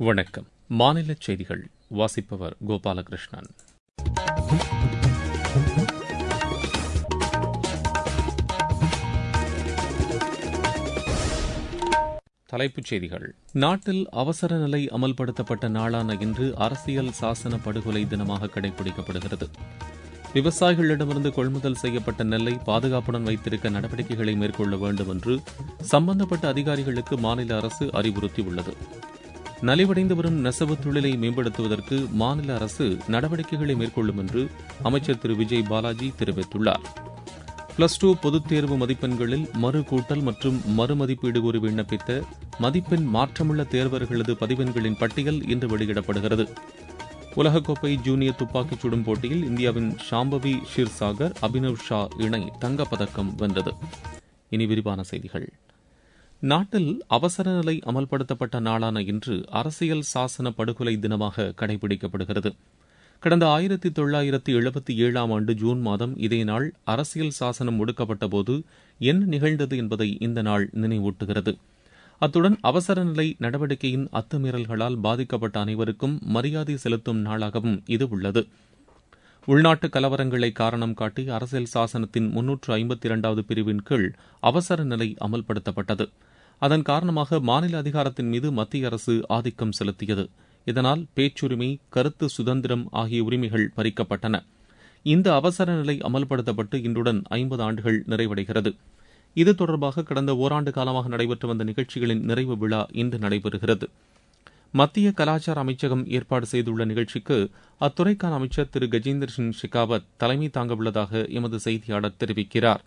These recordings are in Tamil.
வணக்கம் மாநில செய்திகள் வாசிப்பவர் கோபாலகிருஷ்ணன் தலைப்புச் செய்திகள் நாட்டில் அவசர நிலை அமல்படுத்தப்பட்ட நாளான இன்று அரசியல் சாசன படுகொலை தினமாக கடைபிடிக்கப்படுகிறது விவசாயிகளிடமிருந்து கொள்முதல் செய்யப்பட்ட நெல்லை பாதுகாப்புடன் வைத்திருக்க நடவடிக்கைகளை மேற்கொள்ள வேண்டும் என்று சம்பந்தப்பட்ட அதிகாரிகளுக்கு மாநில அரசு அறிவுறுத்தியுள்ளது நலிவடைந்து வரும் நெசவு தொழிலை மேம்படுத்துவதற்கு மாநில அரசு நடவடிக்கைகளை மேற்கொள்ளும் என்று அமைச்சர் திரு விஜய் பாலாஜி தெரிவித்துள்ளார் பிளஸ் டூ பொதுத் தேர்வு மதிப்பெண்களில் மறு கூட்டல் மற்றும் மறுமதிப்பீடு கோரி விண்ணப்பித்த மதிப்பெண் மாற்றமுள்ள தேர்வர்களது பதிவெண்களின் பட்டியல் இன்று வெளியிடப்படுகிறது உலகக்கோப்பை ஜூனியர் துப்பாக்கிச் சுடும் போட்டியில் இந்தியாவின் ஷாம்பவி ஷிர்சாகர் அபினவ் ஷா இணை தங்கப்பதக்கம் வென்றது இனி விரிவான செய்திகள் நாட்டில் அவசர நிலை அமல்படுத்தப்பட்ட நாளான இன்று அரசியல் சாசன படுகொலை தினமாக கடைபிடிக்கப்படுகிறது கடந்த ஆயிரத்தி தொள்ளாயிரத்தி எழுபத்தி ஏழாம் ஆண்டு ஜூன் மாதம் இதே நாள் அரசியல் சாசனம் ஒடுக்கப்பட்டபோது என்ன நிகழ்ந்தது என்பதை இந்த நாள் நினைவூட்டுகிறது அத்துடன் அவசர நிலை நடவடிக்கையின் அத்துமீறல்களால் பாதிக்கப்பட்ட அனைவருக்கும் மரியாதை செலுத்தும் நாளாகவும் இது உள்ளது உள்நாட்டு கலவரங்களை காரணம் காட்டி அரசியல் சாசனத்தின் முன்னூற்று ஐம்பத்தி இரண்டாவது பிரிவின் கீழ் அவசர நிலை அமல்படுத்தப்பட்டது அதன் காரணமாக மாநில அதிகாரத்தின் மீது மத்திய அரசு ஆதிக்கம் செலுத்தியது இதனால் பேச்சுரிமை கருத்து சுதந்திரம் ஆகிய உரிமைகள் பறிக்கப்பட்டன இந்த அவசர நிலை அமல்படுத்தப்பட்டு இன்றுடன் ஐம்பது ஆண்டுகள் நிறைவடைகிறது இது தொடர்பாக கடந்த ஓராண்டு காலமாக நடைபெற்று வந்த நிகழ்ச்சிகளின் நிறைவு விழா இன்று நடைபெறுகிறது மத்திய கலாச்சார அமைச்சகம் ஏற்பாடு செய்துள்ள நிகழ்ச்சிக்கு அத்துறைக்கான அமைச்சர் திரு கஜேந்திர சிங் ஷெகாவத் தலைமை தாங்கவுள்ளதாக எமது செய்தியாளர் தெரிவிக்கிறார்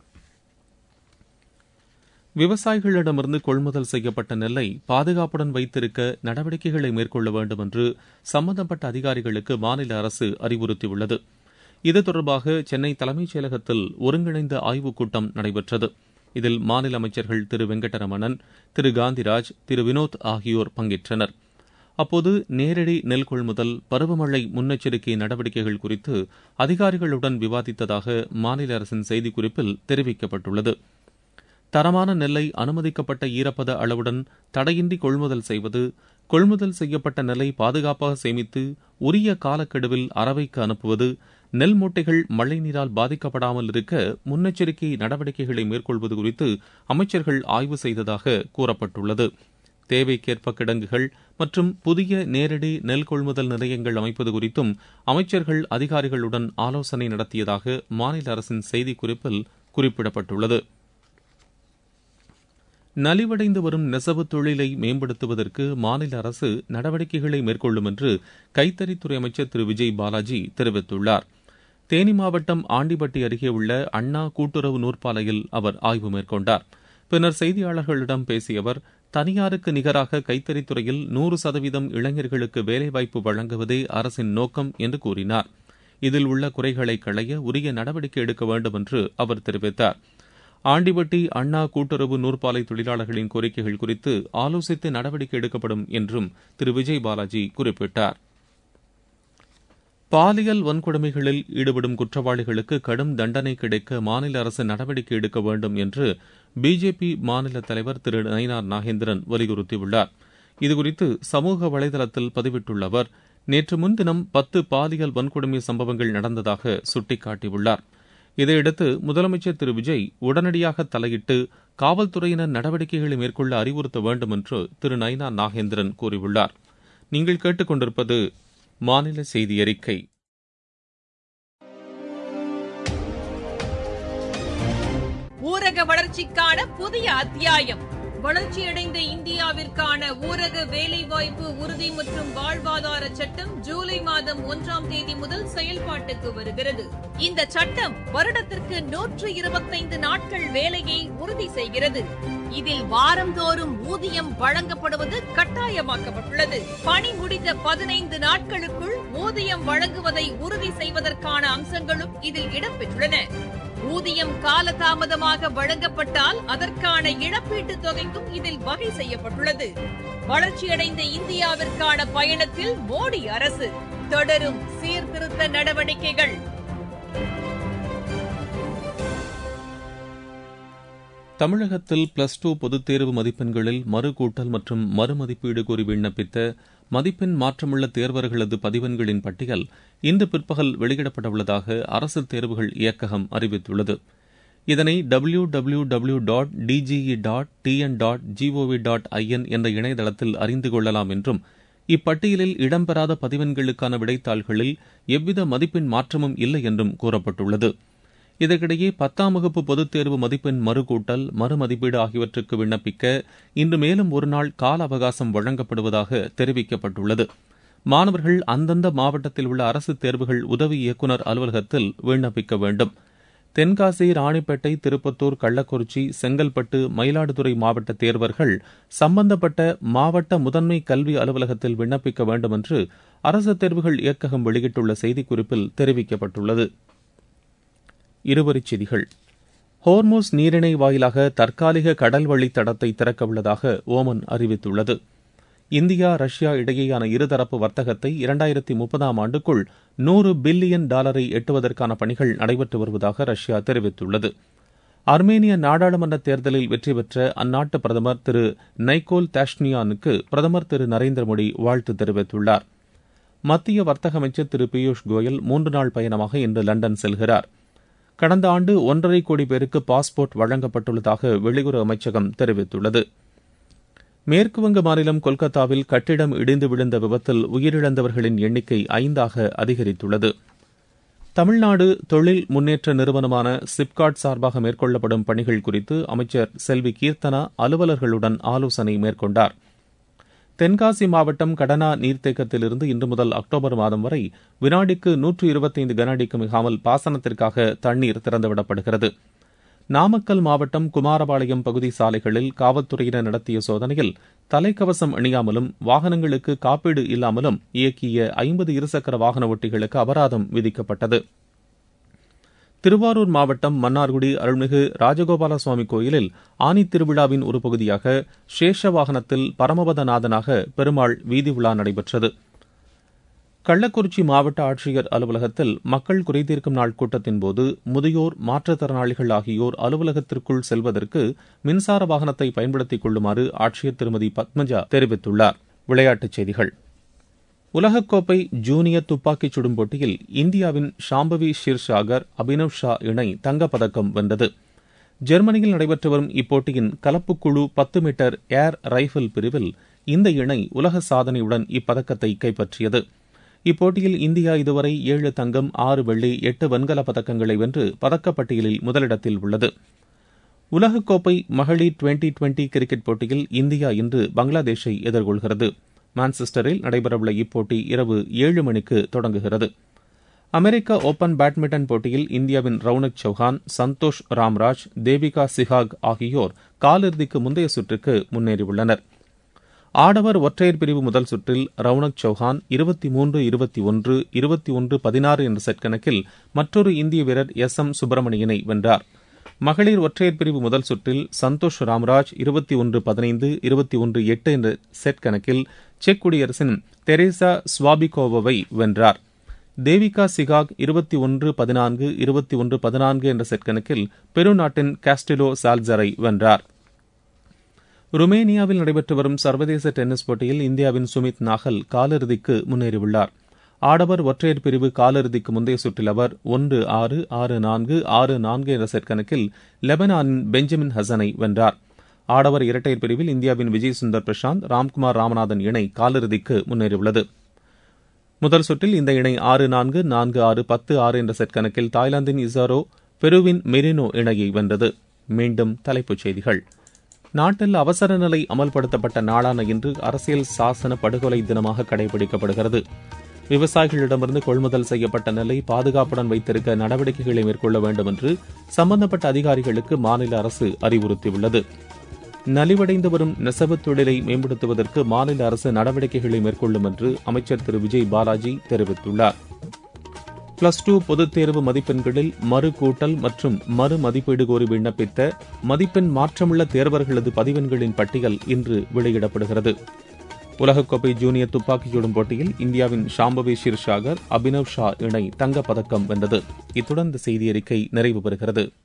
விவசாயிகளிடமிருந்து கொள்முதல் செய்யப்பட்ட நெல்லை பாதுகாப்புடன் வைத்திருக்க நடவடிக்கைகளை மேற்கொள்ள வேண்டும் என்று சம்பந்தப்பட்ட அதிகாரிகளுக்கு மாநில அரசு அறிவுறுத்தியுள்ளது இது தொடர்பாக சென்னை தலைமைச் செயலகத்தில் ஒருங்கிணைந்த ஆய்வுக் கூட்டம் நடைபெற்றது இதில் மாநில அமைச்சர்கள் திரு வெங்கடரமணன் திரு காந்திராஜ் திரு வினோத் ஆகியோர் பங்கேற்றனர் அப்போது நேரடி நெல் கொள்முதல் பருவமழை முன்னெச்சரிக்கை நடவடிக்கைகள் குறித்து அதிகாரிகளுடன் விவாதித்ததாக மாநில அரசின் செய்திக்குறிப்பில் தெரிவிக்கப்பட்டுள்ளது தரமான நெல்லை அனுமதிக்கப்பட்ட ஈரப்பத அளவுடன் தடையின்றி கொள்முதல் செய்வது கொள்முதல் செய்யப்பட்ட நெல்லை பாதுகாப்பாக சேமித்து உரிய காலக்கெடுவில் அரவைக்கு அனுப்புவது நெல் மூட்டைகள் மழைநீரால் பாதிக்கப்படாமல் இருக்க முன்னெச்சரிக்கை நடவடிக்கைகளை மேற்கொள்வது குறித்து அமைச்சர்கள் ஆய்வு செய்ததாக கூறப்பட்டுள்ளது தேவைக்கேற்ப கிடங்குகள் மற்றும் புதிய நேரடி நெல் கொள்முதல் நிலையங்கள் அமைப்பது குறித்தும் அமைச்சர்கள் அதிகாரிகளுடன் ஆலோசனை நடத்தியதாக மாநில அரசின் செய்திக்குறிப்பில் குறிப்பிடப்பட்டுள்ளது நலிவடைந்து வரும் நெசவு தொழிலை மேம்படுத்துவதற்கு மாநில அரசு நடவடிக்கைகளை மேற்கொள்ளும் என்று கைத்தறித்துறை அமைச்சர் திரு விஜய் பாலாஜி தெரிவித்துள்ளார் தேனி மாவட்டம் ஆண்டிப்பட்டி அருகே உள்ள அண்ணா கூட்டுறவு நூற்பாலையில் அவர் ஆய்வு மேற்கொண்டார் பின்னர் செய்தியாளர்களிடம் பேசிய அவர் தனியாருக்கு நிகராக கைத்தறித்துறையில் நூறு சதவீதம் இளைஞர்களுக்கு வேலைவாய்ப்பு வழங்குவதே அரசின் நோக்கம் என்று கூறினார் இதில் உள்ள குறைகளை களைய உரிய நடவடிக்கை எடுக்க வேண்டும் என்று அவர் தெரிவித்தார் ஆண்டிப்பட்டி அண்ணா கூட்டுறவு நூற்பாலை தொழிலாளர்களின் கோரிக்கைகள் குறித்து ஆலோசித்து நடவடிக்கை எடுக்கப்படும் என்றும் திரு விஜய் பாலாஜி குறிப்பிட்டார் பாலியல் வன்கொடுமைகளில் ஈடுபடும் குற்றவாளிகளுக்கு கடும் தண்டனை கிடைக்க மாநில அரசு நடவடிக்கை எடுக்க வேண்டும் என்று பிஜேபி மாநில தலைவர் திரு நயினார் நாகேந்திரன் வலியுறுத்தியுள்ளார் இதுகுறித்து சமூக வலைதளத்தில் பதிவிட்டுள்ள அவர் நேற்று முன்தினம் பத்து பாலியல் வன்கொடுமை சம்பவங்கள் நடந்ததாக சுட்டிக்காட்டியுள்ளார் இதையடுத்து முதலமைச்சர் திரு விஜய் உடனடியாக தலையிட்டு காவல்துறையினர் நடவடிக்கைகளை மேற்கொள்ள அறிவுறுத்த வேண்டும் என்று திரு நயினா நாகேந்திரன் கூறியுள்ளார் நீங்கள் கேட்டுக்கொண்டிருப்பது மாநில செய்தி அறிக்கை ஊரக வளர்ச்சிக்கான புதிய அத்தியாயம் வளர்ச்சியடைந்த இந்தியாவிற்கான ஊரக வேலைவாய்ப்பு உறுதி மற்றும் வாழ்வாதார சட்டம் ஜூலை மாதம் ஒன்றாம் தேதி முதல் செயல்பாட்டுக்கு வருகிறது இந்த சட்டம் வருடத்திற்கு நூற்று இருபத்தைந்து நாட்கள் வேலையை உறுதி செய்கிறது இதில் வாரந்தோறும் ஊதியம் வழங்கப்படுவது கட்டாயமாக்கப்பட்டுள்ளது பணி முடிந்த பதினைந்து நாட்களுக்குள் ஊதியம் வழங்குவதை உறுதி செய்வதற்கான அம்சங்களும் இதில் இடம்பெற்றுள்ளன ஊதியம் காலதாமதமாக வழங்கப்பட்டால் அதற்கான இழப்பீட்டுத் தொகைக்கும் இதில் வகை செய்யப்பட்டுள்ளது வளர்ச்சியடைந்த இந்தியாவிற்கான பயணத்தில் மோடி அரசு தொடரும் சீர்திருத்த நடவடிக்கைகள் தமிழகத்தில் பிளஸ் டூ பொதுத் தேர்வு மதிப்பெண்களில் மறு கூட்டல் மற்றும் மறுமதிப்பீடு கோரி விண்ணப்பித்த மதிப்பெண் மாற்றமுள்ள தேர்வர்களது பதிவெண்களின் பட்டியல் இன்று பிற்பகல் வெளியிடப்படவுள்ளதாக அரசு தேர்வுகள் இயக்ககம் அறிவித்துள்ளது இதனை W W W dot DGE dot TN dot GOV dot IN என்ற இணையதளத்தில் அறிந்து கொள்ளலாம் என்றும் இப்பட்டியலில் இடம்பெறாத பதிவெண்களுக்கான விடைத்தாள்களில் எவ்வித மதிப்பெண் மாற்றமும் இல்லை என்றும் கூறப்பட்டுள்ளது இதற்கிடையே பத்தாம் வகுப்பு பொதுத் தேர்வு மதிப்பெண் மறுகூட்டல் மறுமதிப்பீடு ஆகியவற்றுக்கு விண்ணப்பிக்க இன்று மேலும் ஒருநாள் கால அவகாசம் வழங்கப்படுவதாக தெரிவிக்கப்பட்டுள்ளது மாணவர்கள் அந்தந்த மாவட்டத்தில் உள்ள அரசு தேர்வுகள் உதவி இயக்குநர் அலுவலகத்தில் விண்ணப்பிக்க வேண்டும் தென்காசி ராணிப்பேட்டை திருப்பத்தூர் கள்ளக்குறிச்சி செங்கல்பட்டு மயிலாடுதுறை மாவட்ட தேர்வர்கள் சம்பந்தப்பட்ட மாவட்ட முதன்மை கல்வி அலுவலகத்தில் விண்ணப்பிக்க வேண்டும் என்று அரசு தேர்வுகள் இயக்ககம் வெளியிட்டுள்ள செய்திக்குறிப்பில் தெரிவிக்கப்பட்டுள்ளது இருவரிச் செய்திகள் ஹோர்மோஸ் நீரிணை வாயிலாக தற்காலிக கடல் வழி தடத்தை திறக்கவுள்ளதாக ஓமன் அறிவித்துள்ளது இந்தியா ரஷ்யா இடையேயான இருதரப்பு வர்த்தகத்தை இரண்டாயிரத்தி முப்பதாம் ஆண்டுக்குள் நூறு பில்லியன் டாலரை எட்டுவதற்கான பணிகள் நடைபெற்று வருவதாக ரஷ்யா தெரிவித்துள்ளது அர்மேனிய நாடாளுமன்ற தேர்தலில் வெற்றி பெற்ற அந்நாட்டு பிரதமர் திரு நைகோல் தாஷ்னியானுக்கு பிரதமர் திரு நரேந்திர மோடி வாழ்த்து தெரிவித்துள்ளார் மத்திய வர்த்தக அமைச்சர் திரு பியூஷ் கோயல் மூன்று நாள் பயணமாக இன்று லண்டன் செல்கிறார் கடந்த ஆண்டு ஒன்றரை கோடி பேருக்கு பாஸ்போர்ட் வழங்கப்பட்டுள்ளதாக வெளியுறவு அமைச்சகம் தெரிவித்துள்ளது மேற்குவங்க மாநிலம் கொல்கத்தாவில் கட்டிடம் இடிந்து விழுந்த விபத்தில் உயிரிழந்தவர்களின் எண்ணிக்கை ஐந்தாக அதிகரித்துள்ளது தமிழ்நாடு தொழில் முன்னேற்ற நிறுவனமான சிப்காட் சார்பாக மேற்கொள்ளப்படும் பணிகள் குறித்து அமைச்சர் செல்வி கீர்த்தனா அலுவலர்களுடன் ஆலோசனை மேற்கொண்டார் தென்காசி மாவட்டம் கடனா நீர்த்தேக்கத்திலிருந்து இன்று முதல் அக்டோபர் மாதம் வரை வினாடிக்கு நூற்று இருபத்தைந்து கனஅடிக்கு மிகாமல் பாசனத்திற்காக தண்ணீர் திறந்துவிடப்படுகிறது நாமக்கல் மாவட்டம் குமாரபாளையம் பகுதி சாலைகளில் காவல்துறையினர் நடத்திய சோதனையில் தலைக்கவசம் அணியாமலும் வாகனங்களுக்கு காப்பீடு இல்லாமலும் இயக்கிய ஐம்பது இருசக்கர வாகன ஓட்டிகளுக்கு அபராதம் விதிக்கப்பட்டது திருவாரூர் மாவட்டம் மன்னார்குடி அருள்மிகு ராஜகோபால சுவாமி கோயிலில் ஆனி திருவிழாவின் ஒரு பகுதியாக சேஷ வாகனத்தில் பரமபதநாதனாக பெருமாள் வீதி உலா நடைபெற்றது கள்ளக்குறிச்சி மாவட்ட ஆட்சியர் அலுவலகத்தில் மக்கள் குறைதீர்க்கும் நாள் கூட்டத்தின்போது முதியோர் மாற்றுத்திறனாளிகள் ஆகியோர் அலுவலகத்திற்குள் செல்வதற்கு மின்சார வாகனத்தை பயன்படுத்திக் கொள்ளுமாறு ஆட்சியர் திருமதி பத்மஜா தெரிவித்துள்ளார் விளையாட்டுச் செய்திகள் உலகக்கோப்பை ஜூனியர் துப்பாக்கிச் சுடும் போட்டியில் இந்தியாவின் ஷாம்பவி ஷிர்ஷாகர் அபினவ் ஷா இணை தங்கப்பதக்கம் வென்றது ஜெர்மனியில் நடைபெற்று வரும் இப்போட்டியின் கலப்புக்குழு பத்து மீட்டர் ஏர் ரைபிள் பிரிவில் இந்த இணை உலக சாதனையுடன் இப்பதக்கத்தை கைப்பற்றியது இப்போட்டியில் இந்தியா இதுவரை ஏழு தங்கம் ஆறு வெள்ளி எட்டு வெண்கலப் பதக்கங்களை வென்று பதக்கப்பட்டியலில் முதலிடத்தில் உள்ளது உலகக்கோப்பை மகளிர் டுவெண்டி டுவெண்டி கிரிக்கெட் போட்டியில் இந்தியா இன்று பங்களாதேஷை எதிர்கொள்கிறது மான்செஸ்டரில் நடைபெறவுள்ள இப்போட்டி இரவு ஏழு மணிக்கு தொடங்குகிறது அமெரிக்க ஓபன் பேட்மிண்டன் போட்டியில் இந்தியாவின் ரவுனக் சௌஹான் சந்தோஷ் ராம்ராஜ் தேவிகா சிஹாக் ஆகியோர் காலிறுதிக்கு முந்தைய சுற்றுக்கு முன்னேறியுள்ளனர் ஆடவர் ஒற்றையர் பிரிவு முதல் சுற்றில் ரவுனக் சௌஹான் இருபத்தி மூன்று இருபத்தி ஒன்று இருபத்தி ஒன்று பதினாறு என்ற செட் கணக்கில் மற்றொரு இந்திய வீரர் எஸ் எம் சுப்பிரமணியனை வென்றார் மகளிர் ஒற்றையர் பிரிவு முதல் சுற்றில் சந்தோஷ் ராம்ராஜ் இருபத்தி ஒன்று பதினைந்து இருபத்தி ஒன்று எட்டு என்ற செட் கணக்கில் செக் குடியரசின் தெரேசா ஸ்வாபிகோவாவை வென்றார் தேவிகா சிகாக் இருபத்தி ஒன்று பதினான்கு இருபத்தி ஒன்று பதினான்கு என்ற செட் கணக்கில் பெரு நாட்டின் காஸ்டிலோ சால்சரை வென்றார் ருமேனியாவில் நடைபெற்று வரும் சர்வதேச டென்னிஸ் போட்டியில் இந்தியாவின் சுமித் நாகல் காலிறுதிக்கு முன்னேறியுள்ளார் ஆடவர் ஒற்றையர் பிரிவு காலிறுதிக்கு முந்தைய சுற்றில் அவர் ஒன்று ஆறு ஆறு நான்கு ஆறு நான்கு என்ற செட் கணக்கில் லெபனானின் பெஞ்சமின் ஹசனை வென்றார் ஆடவர் இரட்டையர் பிரிவில் இந்தியாவின் விஜய் சுந்தர் பிரசாந்த் ராம்குமார் ராமநாதன் இணை காலிறுதிக்கு முன்னேறியுள்ளது முதல் சுற்றில் இந்த இணை ஆறு நான்கு நான்கு ஆறு பத்து ஆறு என்ற செட் கணக்கில் தாய்லாந்தின் இசாரோ பெருவின் மெரினோ இணையை வென்றது மீண்டும் தலைப்புச் செய்திகள் நாட்டில் அவசர நிலை அமல்படுத்தப்பட்ட நாளான இன்று அரசியல் சாசன படுகொலை தினமாக கடைபிடிக்கப்படுகிறது விவசாயிகளிடமிருந்து கொள்முதல் செய்யப்பட்ட நெல்லை பாதுகாப்புடன் வைத்திருக்க நடவடிக்கைகளை மேற்கொள்ள வேண்டும் என்று சம்பந்தப்பட்ட அதிகாரிகளுக்கு மாநில அரசு அறிவுறுத்தியுள்ளது நலிவடைந்து வரும் நெசவுத் தொழிலை மேம்படுத்துவதற்கு மாநில அரசு நடவடிக்கைகளை மேற்கொள்ளும் என்று அமைச்சர் திரு விஜய் பாலாஜி தெரிவித்துள்ளார் பிளஸ் டூ பொதுத் தேர்வு மதிப்பெண்களில் மறு கூட்டல் மற்றும் மறு மதிப்பீடு கோரி விண்ணப்பித்த மதிப்பெண் மாற்றமுள்ள தேர்வர்களது பதிவெண்களின் பட்டியல் இன்று வெளியிடப்படுகிறது உலகக்கோப்பை ஜூனியர் துப்பாக்கிச் சுடும் போட்டியில் இந்தியாவின் ஷாம்பவி ஷிர்ஷாகர் அபினவ் ஷா இணை தங்கப்பதக்கம் வென்றது இத்துடன் இந்த செய்தியறிக்கை நிறைவு பெறுகிறது